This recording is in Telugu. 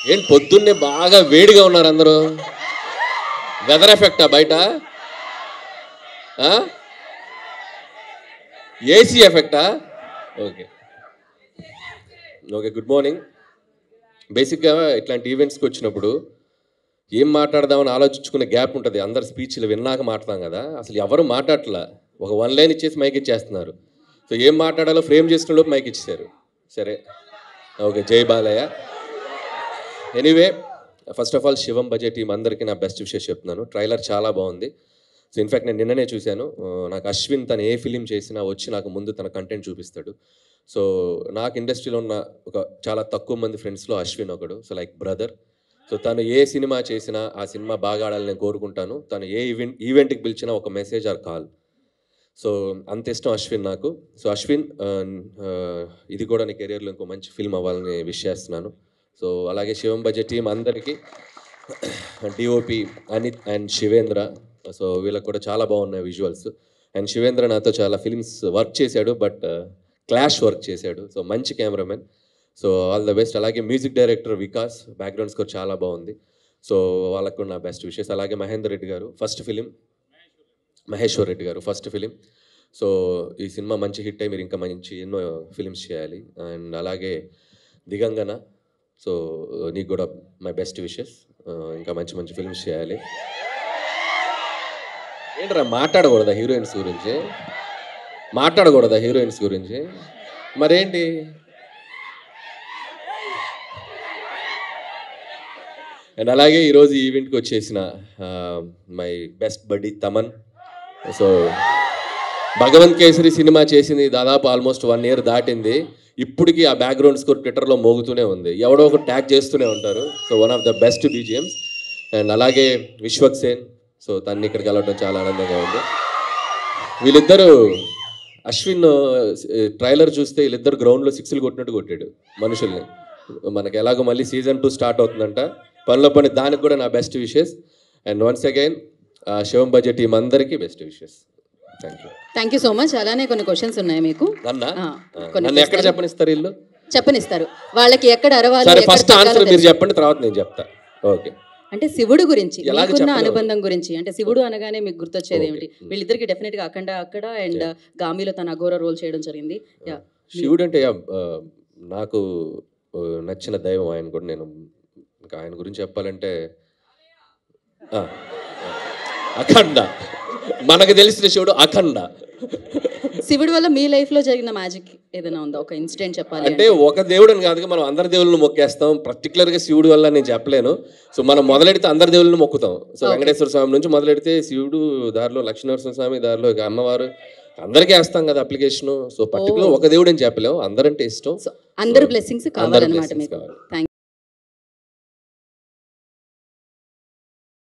ఏంటి పొద్దున్నే బాగా వేడిగా ఉన్నారు అందరూ వెదర్ ఎఫెక్టా బయట ఏసీ ఎఫెక్టా ఓకే ఓకే గుడ్ మార్నింగ్ బేసిక్గా ఇట్లాంటి ఈవెంట్స్కి వచ్చినప్పుడు ఏం మాట్లాడదామని ఆలోచించుకునే గ్యాప్ ఉంటుంది అందరు స్పీచ్లు విన్నాక మాట్లాడతాం కదా అసలు ఎవరు మాట్లాడట్లా ఒక వన్ లైన్ ఇచ్చేసి మైక్ ఇచ్చేస్తున్నారు సో ఏం మాట్లాడాలో ఫ్రేమ్ చేసుకునే లోపు మైక్ ఇచ్చేసారు సరే ఓకే జై Balayya anyway first of all Shivam budget team అందరికీ నా బెస్ట్ విషయం చెప్తున్నాను ట్రైలర్ చాలా బాగుంది సో ఇన్ఫాక్ట్ నేను నిన్ననే చూశాను ఆ, నాకు అశ్విన్ తను ఏ ఫిలిం చేసినా వచ్చి నాకు ముందు తన కంటెంట్ చూపిస్తాడు సో నాకు ఇండస్ట్రీలో ఉన్న ఒక చాలా తక్కువ మంది ఫ్రెండ్స్లో అశ్విన్ ఒకడు సో లైక్ బ్రదర్ సో తను ఏ సినిమా చేసినా ఆ సినిమా బాగా ఆడాలని నేను కోరుకుంటాను తను ఏ ఈవెంట్ ఈవెంట్కి పిలిచినా ఒక మెసేజ్ ఆర్ కాల్ సో అంత ఇష్టం అశ్విన్ నాకు సో అశ్విన్ ఆ, ఆ, ఇది కూడా నీ కెరియర్లో ఇంకో మంచి ఫిల్మ్ అవ్వాలని విష్ చేస్తున్నాను సో అలాగే శివం బడ్జెట్ టీం అందరికీ DOP Anith and Shivendra so వీళ్ళకి కూడా చాలా బాగున్నాయి విజువల్స్ అండ్ శివేంద్ర నాతో చాలా ఫిల్మ్స్ వర్క్ చేశాడు బట్ క్లాష్ వర్క్ చేశాడు సో మంచి cameraman so all the best అలాగే music director Vikas background score చాలా బాగుంది సో వాళ్ళకు కూడా నా బెస్ట్ విషెస్ అలాగే Mahender Reddy garu first film Maheshwar Reddy garu first film so ఈ సినిమా మంచి హిట్ అయ్యి మీరు ఇంకా మంచి ఎన్నో ఫిలిమ్స్ చేయాలి అండ్ అలాగే దిగంగన సో నీకు కూడా మై బెస్ట్ విషెస్ ఇంకా మంచి మంచి ఫిల్మ్స్ చేయాలి ఏంట్రా మాట్లాడకూడదా హీరోయిన్స్ గురించి మాట్లాడకూడదా హీరోయిన్స్ గురించి మరేంటి అండ్ అలాగే ఈరోజు ఈ ఈవెంట్కి వచ్చేసిన my best buddy Thaman so Bhagavanth Kesari సినిమా చేసింది దాదాపు ఆల్మోస్ట్ వన్ ఇయర్ దాటింది ఇప్పటికీ ఆ బ్యాక్గ్రౌండ్ స్కోర్ ట్విట్టర్లో మోగుతూనే ఉంది ఎవడో ఒక ట్యాగ్ చేస్తూనే ఉంటారు so one of the best BGMs and అలాగే విశ్వక్ సేన్ సో తన్ని ఇక్కడికి వెళ్ళడం చాలా ఆనందంగా ఉంది వీళ్ళిద్దరూ అశ్విన్ ట్రైలర్ చూస్తే వీళ్ళిద్దరు గ్రౌండ్లో సిక్స్లు కొట్టినట్టు కొట్టాడు మనుషుల్ని మనకి ఎలాగో మళ్ళీ సీజన్ టూ స్టార్ట్ అవుతుందంట పనిలో పని దానికి కూడా నా best wishes and once again Shivam budget team అందరికీ best wishes thank you thank you so much అలానే కొన్ని క్వశ్చన్స్ ఉన్నాయి మీకు నన్న ఆ, కొన్ని నన్ను ఎక్కడ ప్రశ్నలు. చెప్పనిస్తారు వీళ్ళు చెప్పనిస్తారు వాళ్ళకి ఎక్కడ అరవాలి సరే ఎక్కడ ఫస్ట్ తగ్గాలో ఆన్సర్ మీరు తెలుసు. చెప్పండి తర్వాత నేను చెప్తా ఓకే అంటే శివుడు గురించి ఎలాగ మీకున్న చెప్పలేవు. అనుబంధం గురించి అంటే శివుడు అనగానే మీకు గుర్తొచ్చేది Okay. ఏమిటి వీళ్ళిద్దరికి డెఫినెట్ గా అఖండ అక్కడ అండ్ గామిలో తన అఘోర రోల్ చేయడం జరిగింది యా శివుడు అంటే యా, ఆ, నాకు ఆ, నచ్చిన దైవం ఆయన కూడా నేను ఇంకా ఆయన గురించి చెప్పాలంటే ఆ, అఖండ మనకు తెలిసిన శివుడు అఖండ శివుడు వల్ల మీ లైఫ్ లో జరిగిన మ్యాజిక్ ఏదైనా ఉందా ఒక ఇన్సిడెంట్ చెప్పాలి అంటే ఒక దేవుడని కాదుగా మనం అందరి దేవుళ్ళని మొక్కేస్తాం Particular గా శివుడు వల్ల నేను చెప్పలేను సో మనం మొదలెడితే అందరి దేవుళ్ళని మొక్కుతాం సో వెంకటేశ్వర స్వామి నుంచి మొదలెడితే శివుడు దారిలో లక్ష్మీనరసింహ స్వామి దారిలో ఇక అమ్మవారు అందరికీ వేస్తాం కదా అప్లికేషన్ సో పర్టికులర్ ఒక దేవుడు అని చెప్పలేము అందరంటే ఇష్టం అందరు బ్లెస్సింగ్స్ అందరి కావాలన్నమాట blessings మీకు కావాలి. థ్యాంక్